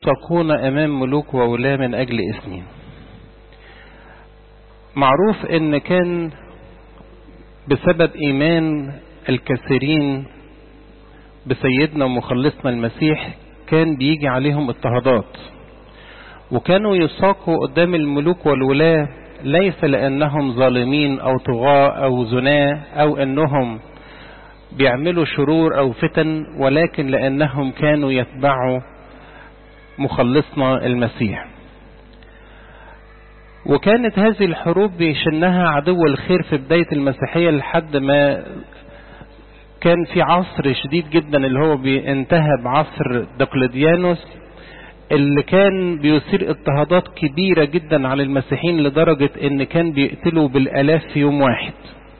يوثقون أمام ملوك وولاة من أجل اسمي معروف ان كان بسبب ايمان الكثيرين بسيدنا ومخلصنا المسيح كان بيجي عليهم اضطهادات وكانوا يساقوا قدام الملوك والولاة ليس لانهم ظالمين او طغاة او زناة او انهم بيعملوا شرور او فتن ولكن لانهم كانوا يتبعوا مخلصنا المسيح وكانت هذه الحروب بيشنها عدو الخير في بداية المسيحية لحد ما كان في عصر شديد جدا اللي هو انتهى بعصر دقلديانوس اللي كان بيثير اضطهادات كبيرة جدا على المسيحيين لدرجة ان كان بيقتلوا بالالاف في يوم واحد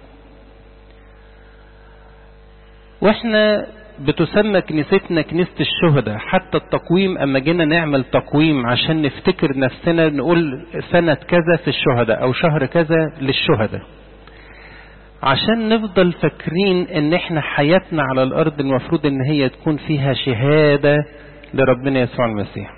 واحنا بتسمى كنيستنا كنيسة الشهداء حتى التقويم اما جينا نعمل تقويم عشان نفتكر نفسنا نقول سنة كذا في الشهداء او شهر كذا للشهداء عشان نفضل فاكرين ان احنا حياتنا على الارض المفروض ان هي تكون فيها شهادة لربنا يسوع المسيح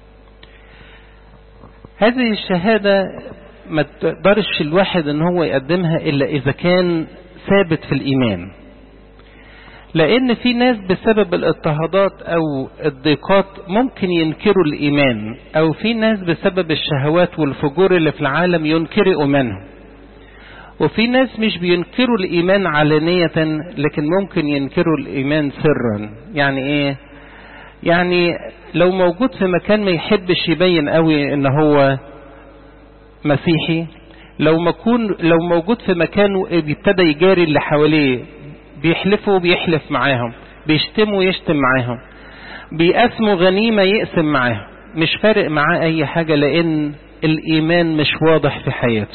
هذه الشهادة ما تقدرش الواحد ان هو يقدمها الا اذا كان ثابت في الايمان لان في ناس بسبب الاضطهادات او الضيقات ممكن ينكروا الايمان او في ناس بسبب الشهوات والفجور اللي في العالم ينكروا ايمانهم وفي ناس مش بينكروا الايمان علانية لكن ممكن ينكروا الايمان سرا يعني ايه يعني لو موجود في مكان ما يحبش يبين قوي ان هو مسيحي لو مكون لو موجود في مكان ابتدى يجاري اللي حواليه بيحلفوا بيحلف معاهم بيشتموا يشتم معاهم بيقسموا غنيمة يقسم معاهم مش فارق معاه اي حاجة لان الايمان مش واضح في حياته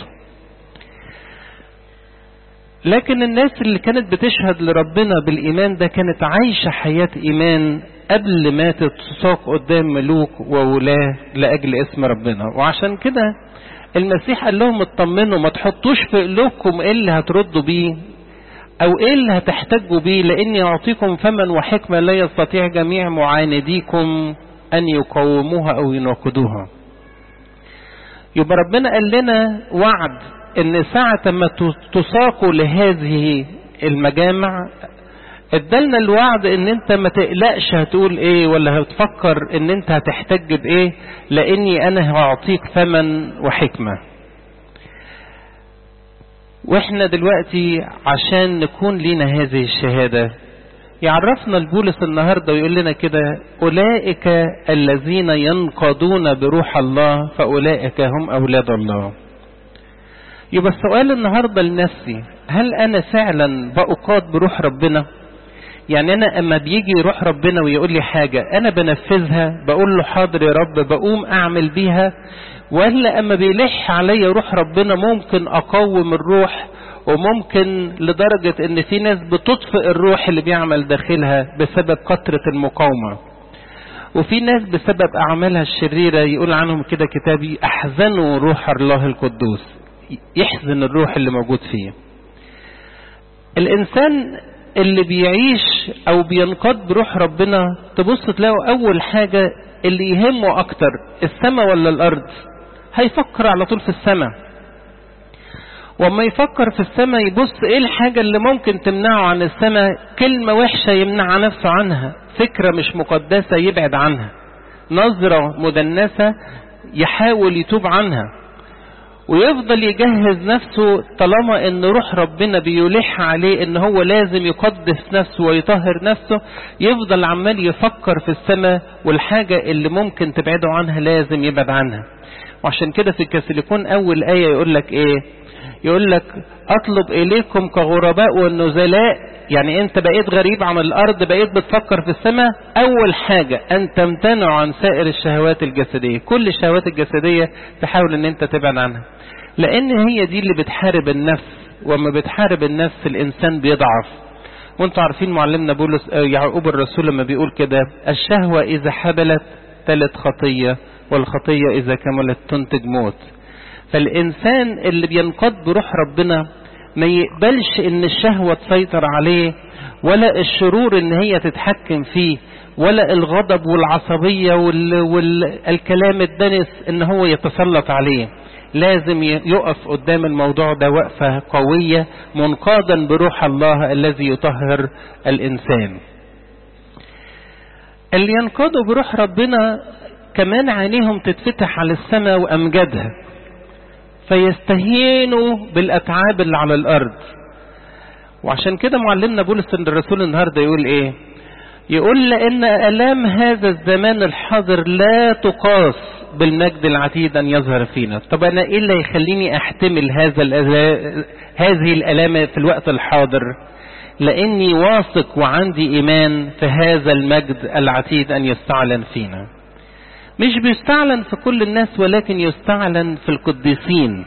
لكن الناس اللي كانت بتشهد لربنا بالايمان ده كانت عايشة حياة ايمان قبل ما تتساق قدام ملوك وولاة لاجل اسم ربنا وعشان كده المسيح قال لهم اطمنوا ما تحطوش في قلوبكم ايه اللي هتردوا بيه او ايه اللي هتحتاجوا بيه لاني اعطيكم فما وحكمة لا يستطيع جميع معانديكم ان يقوموها او يناقضوها يبقى ربنا قال لنا وعد ان ساعة ما تساقوا لهذه المجامع ادالنا الوعد ان انت ما تقلقش هتقول ايه ولا هتفكر ان انت هتحتج بايه لاني انا هعطيك ثمن وحكمه واحنا دلوقتي عشان نكون لنا هذه الشهادة يعرفنا البولس النهاردة ويقول لنا كده أولئك الذين ينقضون بروح الله فأولئك هم أولاد الله يبقى السؤال النهاردة لنفسي هل أنا فعلا بأقاد بروح ربنا يعني أنا أما بيجي روح ربنا ويقول لي حاجة أنا بنفذها بقول له حاضر يا رب بقوم أعمل بيها ولا اما بيلح عليا روح ربنا ممكن اقوم الروح وممكن لدرجة ان في ناس بتطفئ الروح اللي بيعمل داخلها بسبب كثرة المقاومة وفي ناس بسبب اعمالها الشريرة يقول عنهم كده كتابي احزنوا روح الله القدوس يحزن الروح اللي موجود فيه الانسان اللي بيعيش او بينقض بروح ربنا تبص تلاقوا اول حاجة اللي يهمه اكتر السماء ولا الارض هيفكر على طول في السماء وما يفكر في السماء يبص ايه الحاجة اللي ممكن تمنعه عن السماء كلمة وحشة يمنع نفسه عنها فكرة مش مقدسة يبعد عنها نظرة مدنسة يحاول يتوب عنها ويفضل يجهز نفسه طالما ان روح ربنا بيلح عليه ان هو لازم يقدس نفسه ويطهر نفسه يفضل عمال يفكر في السماء والحاجة اللي ممكن تبعده عنها لازم يبعد عنها وعشان كده في الكاثوليكون اول آية يقول لك ايه يقول لك اطلب اليكم كغرباء والنزلاء يعني انت بقيت غريب عن الارض بقيت بتفكر في السماء اول حاجة ان تمتنع عن سائر الشهوات الجسدية كل الشهوات الجسدية تحاول ان انت تبعد عنها لان هي دي اللي بتحارب النفس وما بتحارب النفس الانسان بيضعف وانتوا عارفين معلمنا بولس يعقوب الرسول لما بيقول كده الشهوة اذا حبلت تلت خطية والخطية اذا كملت تنتج موت فالانسان اللي بينقض بروح ربنا ما يقبلش ان الشهوة تسيطر عليه ولا الشرور ان هي تتحكم فيه ولا الغضب والعصبية والكلام الدنس ان هو يتسلط عليه لازم يقف قدام الموضوع ده وقفة قوية منقادا بروح الله الذي يطهر الإنسان اللي ينقادوا بروح ربنا كمان عينيهم تتفتح على السماء وأمجادها فيستهينوا بالأتعاب اللي على الأرض وعشان كده معلمنا بولس الرسول النهارده يقول ايه يقول لأن ألام هذا الزمان الحاضر لا تقاس بالمجد العتيد أن يظهر فينا طب أنا إيه اللي يخليني أحتمل هذا هذه الألام في الوقت الحاضر لأني واثق وعندي إيمان في هذا المجد العتيد أن يستعلن فينا مش بيستعلن في كل الناس ولكن يستعلن في القديسين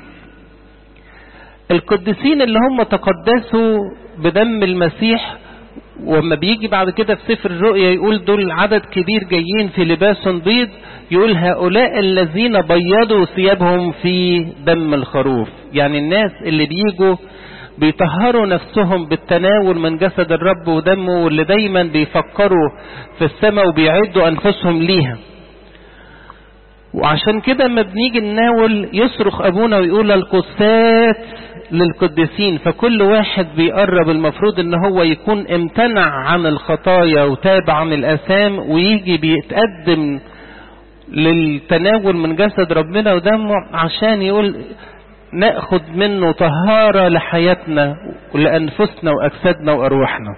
القديسين اللي هم تقدسوا بدم المسيح وما بيجي بعد كده في سفر الرؤيا يقول دول عدد كبير جايين في لباس بيض يقول هؤلاء الذين بيضوا ثيابهم في دم الخروف يعني الناس اللي بيجوا بيطهروا نفسهم بالتناول من جسد الرب ودمه واللي دايما بيفكروا في السماء وبيعدوا انفسهم ليها وعشان كده لما بنيجي نناول يصرخ ابونا ويقول القسات للقديسين فكل واحد بيقرب المفروض ان هو يكون امتنع عن الخطايا وتاب عن الاثام ويجي بيتقدم للتناول من جسد ربنا ودمه عشان يقول ناخد منه طهارة لحياتنا ولأنفسنا وأجسادنا وأرواحنا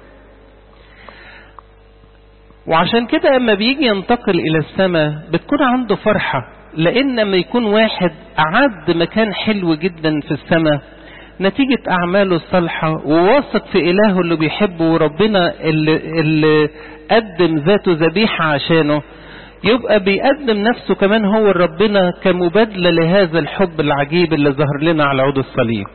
وعشان كده اما بيجي ينتقل الى السماء بتكون عنده فرحة لان لما يكون واحد اعد مكان حلو جدا في السماء نتيجة اعماله الصالحة وواثق في الهه اللي بيحبه وربنا اللي, اللي قدم ذاته ذبيحة عشانه يبقى بيقدم نفسه كمان هو ربنا كمبادلة لهذا الحب العجيب اللي ظهر لنا على عود الصليب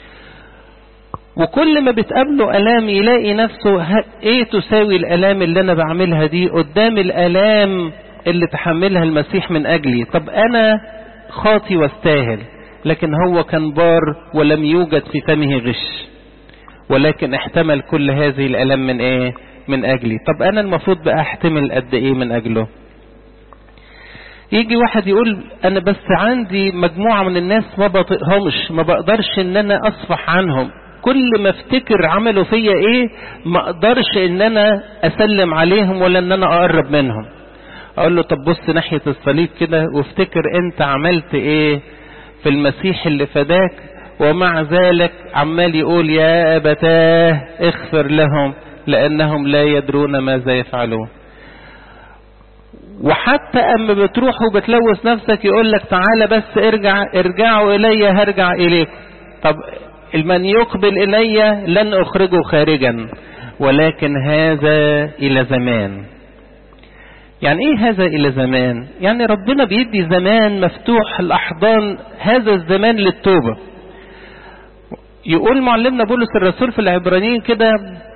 وكل ما بتقابله ألام يلاقي نفسه ايه تساوي الألام اللي أنا بعملها دي قدام الألام اللي تحملها المسيح من أجلي طب أنا خاطي واستاهل لكن هو كان بار ولم يوجد في فمه غش ولكن احتمل كل هذه الألام من ايه من أجلي طب أنا المفروض بقى احتمل قد ايه من أجله يجي واحد يقول انا بس عندي مجموعة من الناس ما بطيقهمش ما بقدرش ان انا اصفح عنهم كل ما افتكر عملوا فيا ايه ما اقدرش ان انا اسلم عليهم ولا ان انا اقرب منهم اقول له طب بص ناحية الصليب كده وافتكر انت عملت ايه في المسيح اللي فداك ومع ذلك عمال يقول يا ابتاه اغفر لهم لانهم لا يدرون ماذا يفعلون وحتى اما بتروح وبتلوث نفسك يقول لك تعالى بس ارجع ارجعوا الي هرجع اليكم طب من يقبل الي لن اخرجه خارجا ولكن هذا الى زمان يعني ايه هذا الى زمان يعني ربنا بيدي زمان مفتوح الاحضان هذا الزمان للتوبة يقول معلمنا بولس الرسول في العبرانيين كده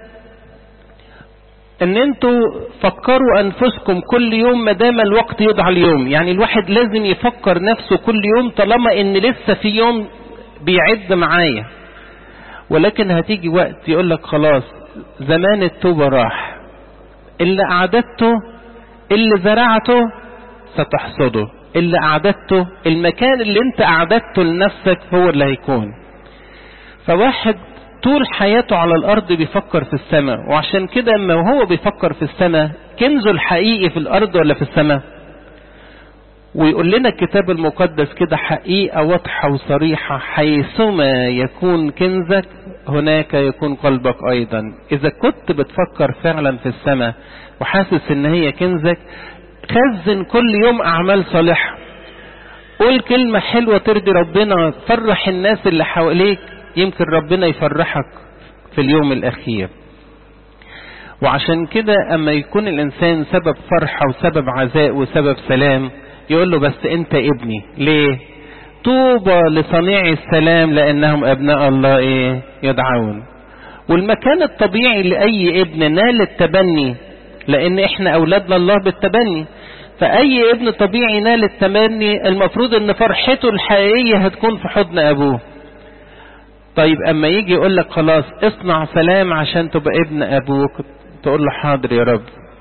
ان انتوا فكروا انفسكم كل يوم ما دام الوقت يضع اليوم يعني الواحد لازم يفكر نفسه كل يوم طالما ان لسه في يوم بيعد معايا ولكن هتيجي وقت يقول لك خلاص زمان التوبة راح اللي اعددته اللي زرعته ستحصده اللي اعددته المكان اللي انت اعددته لنفسك هو اللي هيكون فواحد طول حياته على الارض بيفكر في السماء وعشان كده اما هو بيفكر في السماء كنزه الحقيقي في الارض ولا في السماء ويقول لنا الكتاب المقدس كده حقيقة واضحة وصريحة حيثما يكون كنزك هناك يكون قلبك ايضا اذا كنت بتفكر فعلا في السماء وحاسس ان هي كنزك خزن كل يوم اعمال صالحة قول كلمة حلوة ترضي ربنا فرح الناس اللي حواليك يمكن ربنا يفرحك في اليوم الأخير وعشان كده أما يكون الإنسان سبب فرحة وسبب عزاء وسبب سلام يقول له بس أنت ابني ليه طوبى لصنيع السلام لأنهم أبناء الله إيه يدعون والمكان الطبيعي لأي ابن نال التبني لأن إحنا أولادنا الله بالتبني فأي ابن طبيعي نال التبني المفروض أن فرحته الحقيقية هتكون في حضن أبوه طيب اما يجي يقول لك خلاص اصنع سلام عشان تبقى ابن ابوك تقول له حاضر يا رب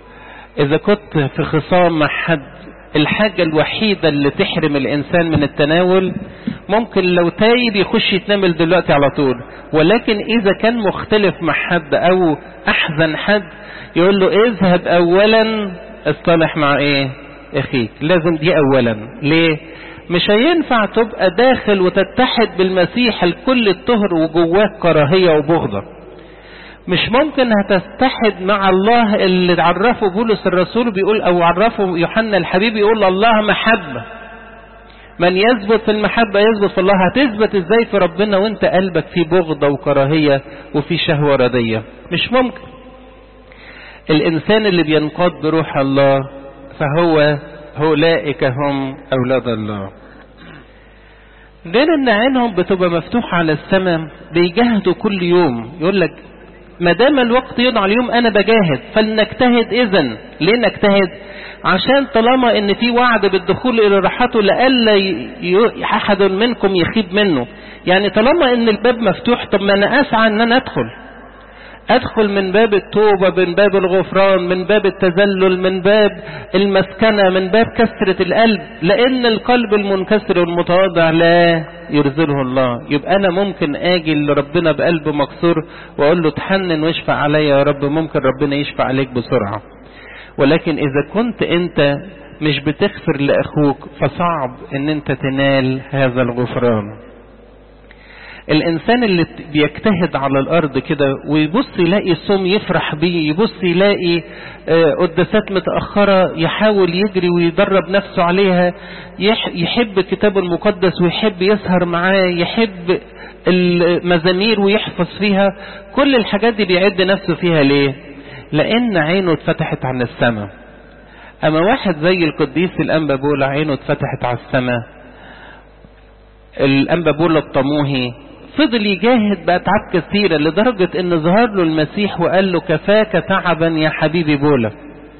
اذا كنت في خصام مع حد الحاجة الوحيدة اللي تحرم الانسان من التناول ممكن لو تايب يخش يتنامل دلوقتي على طول ولكن اذا كان مختلف مع حد او احزن حد يقول له اذهب اولا اصطلح مع ايه اخيك لازم دي اولا ليه مش هينفع تبقى داخل وتتحد بالمسيح الكل الطهر وجواك كراهية وبغضة مش ممكن هتتحد مع الله اللي عرفه بولس الرسول بيقول او عرفه يوحنا الحبيب يقول الله محبة من يثبت في المحبة يثبت في الله هتثبت ازاي في ربنا وانت قلبك فيه بغضة وكراهية وفي شهوة ردية مش ممكن الانسان اللي بينقاد بروح الله فهو أولئك هم أولاد الله غير ان عينهم بتبقى مفتوحة على السماء بيجاهدوا كل يوم يقول لك ما دام الوقت يضع اليوم انا بجاهد فلنجتهد اذا ليه نجتهد عشان طالما ان في وعد بالدخول الى راحته لئلا احد منكم يخيب منه يعني طالما ان الباب مفتوح طب ما انا اسعى ان انا ادخل ادخل من باب التوبة من باب الغفران من باب التذلل من باب المسكنة من باب كسرة القلب لان القلب المنكسر والمتواضع لا يرزله الله يبقى انا ممكن اجي لربنا بقلب مكسور واقول له تحنن واشفع عليا يا رب ممكن ربنا يشفع عليك بسرعة ولكن اذا كنت انت مش بتغفر لاخوك فصعب ان انت تنال هذا الغفران الانسان اللي بيجتهد على الارض كده ويبص يلاقي الصوم يفرح بيه يبص يلاقي قداسات متاخره يحاول يجري ويدرب نفسه عليها يحب الكتاب المقدس ويحب يسهر معاه يحب المزامير ويحفظ فيها كل الحاجات دي بيعد نفسه فيها ليه لان عينه اتفتحت عن السماء اما واحد زي القديس الانبا بولا عينه اتفتحت على السماء الانبا بولا الطموهي فضل يجاهد بأتعاب كثيرة لدرجة ان ظهر له المسيح وقال له كفاك تعبا يا حبيبي بولا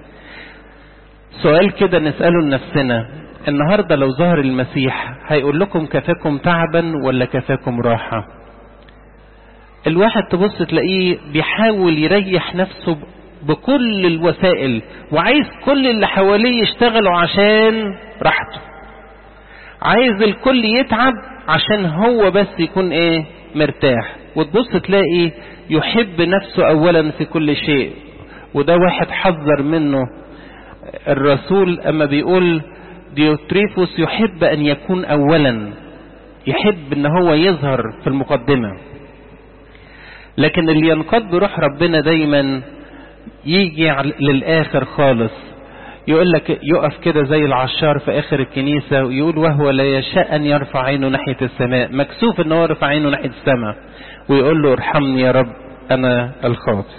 سؤال كده نسأله لنفسنا النهاردة لو ظهر المسيح هيقول لكم كفاكم تعبا ولا كفاكم راحة الواحد تبص تلاقيه بيحاول يريح نفسه بكل الوسائل وعايز كل اللي حواليه يشتغلوا عشان راحته عايز الكل يتعب عشان هو بس يكون ايه مرتاح وتبص تلاقي يحب نفسه اولا في كل شيء وده واحد حذر منه الرسول اما بيقول ديوتريفوس يحب ان يكون اولا يحب ان هو يظهر في المقدمة لكن اللي ينقض بروح ربنا دايما يجي للاخر خالص يقول لك يقف كده زي العشار في اخر الكنيسة ويقول وهو لا يشاء ان يرفع عينه ناحية السماء مكسوف ان هو يرفع عينه ناحية السماء ويقول له ارحمني يا رب انا الخاطئ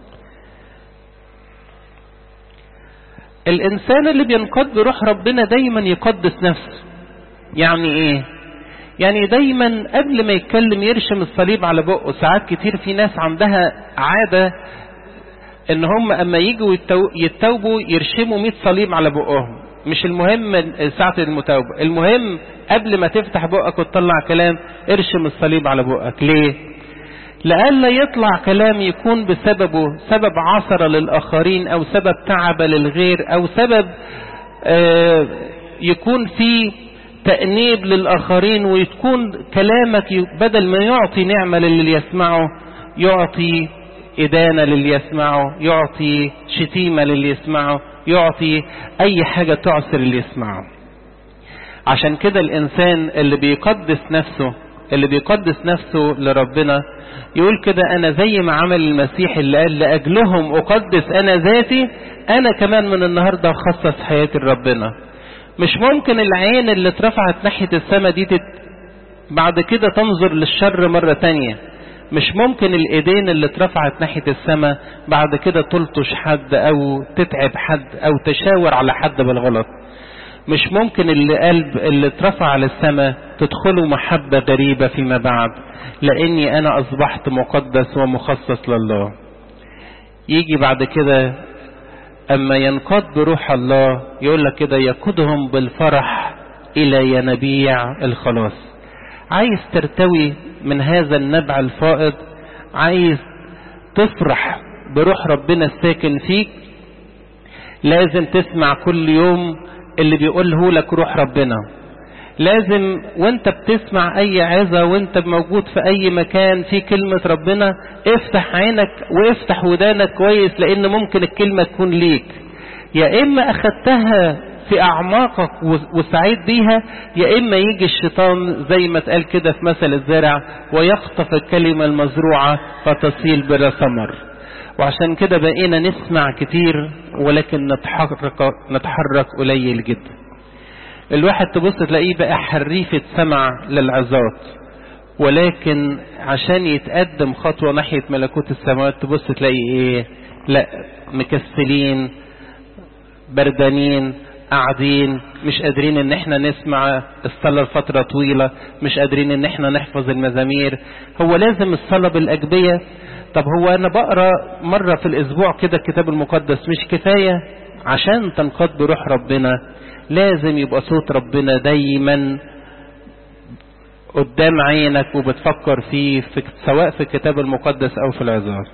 الانسان اللي بينقض بروح ربنا دايما يقدس نفسه يعني ايه يعني دايما قبل ما يتكلم يرشم الصليب على بقه ساعات كتير في ناس عندها عادة ان هم اما يجوا يتوبوا يرشموا 100 صليب على بقهم مش المهم ساعة المتوبة المهم قبل ما تفتح بقك وتطلع كلام ارشم الصليب على بقك ليه لألا يطلع كلام يكون بسببه سبب عثرة للآخرين أو سبب تعب للغير أو سبب آه يكون فيه تأنيب للآخرين ويكون كلامك بدل ما يعطي نعمة للي يسمعه يعطي إدانة للي يسمعه يعطي شتيمة للي يسمعه يعطي أي حاجة تعسر اللي يسمعه عشان كده الإنسان اللي بيقدس نفسه اللي بيقدس نفسه لربنا يقول كده أنا زي ما عمل المسيح اللي قال لأجلهم أقدس أنا ذاتي أنا كمان من النهاردة أخصص حياتي لربنا مش ممكن العين اللي اترفعت ناحية السماء دي تت... بعد كده تنظر للشر مرة تانية مش ممكن الايدين اللي اترفعت ناحية السماء بعد كده تلطش حد او تتعب حد او تشاور على حد بالغلط مش ممكن اللي قلب اللي اترفع على السماء تدخله محبة غريبة فيما بعد لاني انا اصبحت مقدس ومخصص لله يجي بعد كده اما ينقض بروح الله يقول لك كده يقودهم بالفرح الى ينابيع الخلاص عايز ترتوي من هذا النبع الفائض عايز تفرح بروح ربنا الساكن فيك لازم تسمع كل يوم اللي بيقوله لك روح ربنا لازم وانت بتسمع اي عظة وانت موجود في اي مكان في كلمة ربنا افتح عينك وافتح ودانك كويس لان ممكن الكلمة تكون ليك يا اما اخدتها في اعماقك وسعيد بيها يا اما يجي الشيطان زي ما اتقال كده في مثل الزارع ويخطف الكلمة المزروعة فتصيل بلا ثمر وعشان كده بقينا نسمع كتير ولكن نتحرك نتحرك قليل جدا الواحد تبص تلاقيه بقى حريفة سمع للعظات ولكن عشان يتقدم خطوة ناحية ملكوت السماوات تبص تلاقي ايه لا مكسلين بردانين قاعدين مش قادرين ان احنا نسمع الصلاة لفترة طويلة مش قادرين ان احنا نحفظ المزامير هو لازم الصلاة بالاجبية طب هو انا بقرا مرة في الاسبوع كده الكتاب المقدس مش كفاية عشان تنقض بروح ربنا لازم يبقى صوت ربنا دايما قدام عينك وبتفكر فيه في سواء في الكتاب المقدس او في العظات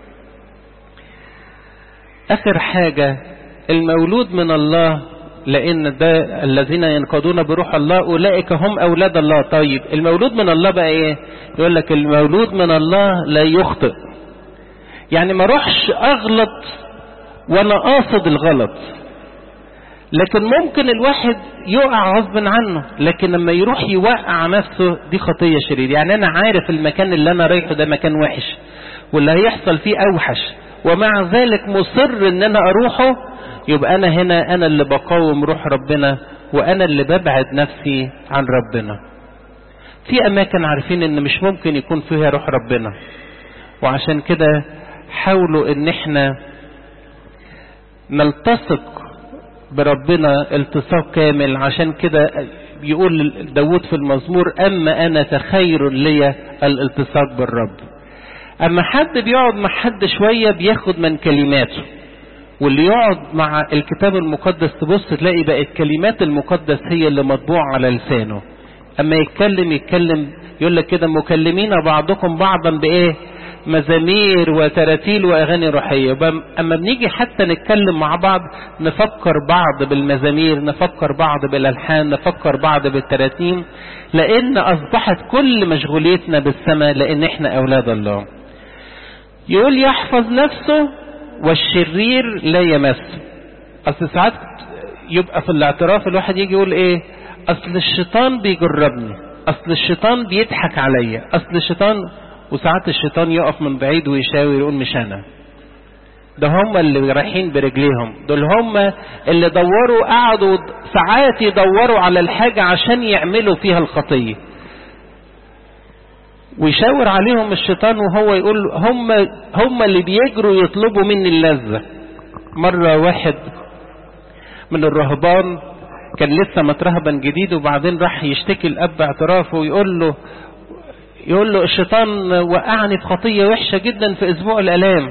اخر حاجة المولود من الله لان ده الذين ينقضون بروح الله اولئك هم اولاد الله طيب المولود من الله بقى ايه يقول لك المولود من الله لا يخطئ يعني ما اروحش اغلط وانا قاصد الغلط لكن ممكن الواحد يقع غصب عنه لكن لما يروح يوقع نفسه دي خطية شريرة يعني انا عارف المكان اللي انا رايحه ده مكان وحش واللي هيحصل فيه اوحش ومع ذلك مصر ان انا اروحه يبقى انا هنا انا اللي بقاوم روح ربنا وانا اللي ببعد نفسي عن ربنا في اماكن عارفين ان مش ممكن يكون فيها روح ربنا وعشان كده حاولوا ان احنا نلتصق بربنا التصاق كامل عشان كده يقول داود في المزمور اما انا فخير لي الالتصاق بالرب اما حد بيقعد مع حد شوية بياخد من كلماته واللي يقعد مع الكتاب المقدس تبص تلاقي بقى الكلمات المقدس هي اللي مطبوعة على لسانه اما يتكلم يتكلم يقول لك كده مكلمين بعضكم بعضا بايه مزامير وتراتيل واغاني روحيه اما بنيجي حتى نتكلم مع بعض نفكر بعض بالمزامير نفكر بعض بالالحان نفكر بعض بالتراتيم لان اصبحت كل مشغوليتنا بالسماء لان احنا اولاد الله يقول يحفظ نفسه والشرير لا يمسه اصل ساعات يبقى في الاعتراف الواحد يجي يقول ايه اصل الشيطان بيجربني اصل الشيطان بيضحك عليا اصل الشيطان وساعات الشيطان يقف من بعيد ويشاور يقول مش انا ده هم اللي رايحين برجليهم دول هم اللي دوروا قعدوا ساعات يدوروا على الحاجة عشان يعملوا فيها الخطية ويشاور عليهم الشيطان وهو يقول هم هم اللي بيجروا يطلبوا مني اللذة مرة واحد من الرهبان كان لسه مترهبا جديد وبعدين راح يشتكي الاب اعترافه ويقول له يقول له الشيطان وقعني في خطية وحشة جدا في اسبوع الالام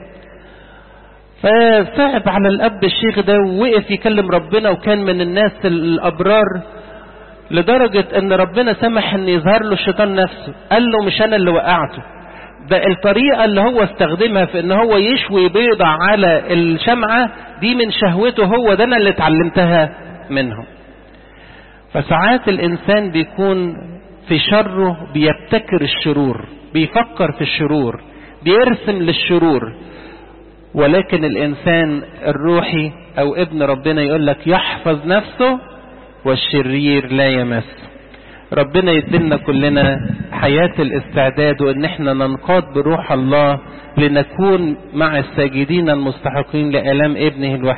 فصعب على الاب الشيخ ده ووقف يكلم ربنا وكان من الناس الابرار لدرجة ان ربنا سمح ان يظهر له الشيطان نفسه قال له مش انا اللي وقعته ده الطريقة اللي هو استخدمها في ان هو يشوي بيضة على الشمعة دي من شهوته هو ده انا اللي اتعلمتها منهم فساعات الانسان بيكون في شره بيبتكر الشرور بيفكر في الشرور بيرسم للشرور ولكن الانسان الروحي او ابن ربنا يقول لك يحفظ نفسه والشرير لا يمس ربنا يدلنا كلنا حياة الاستعداد وان احنا ننقاد بروح الله لنكون مع الساجدين المستحقين لآلام ابنه الوحيد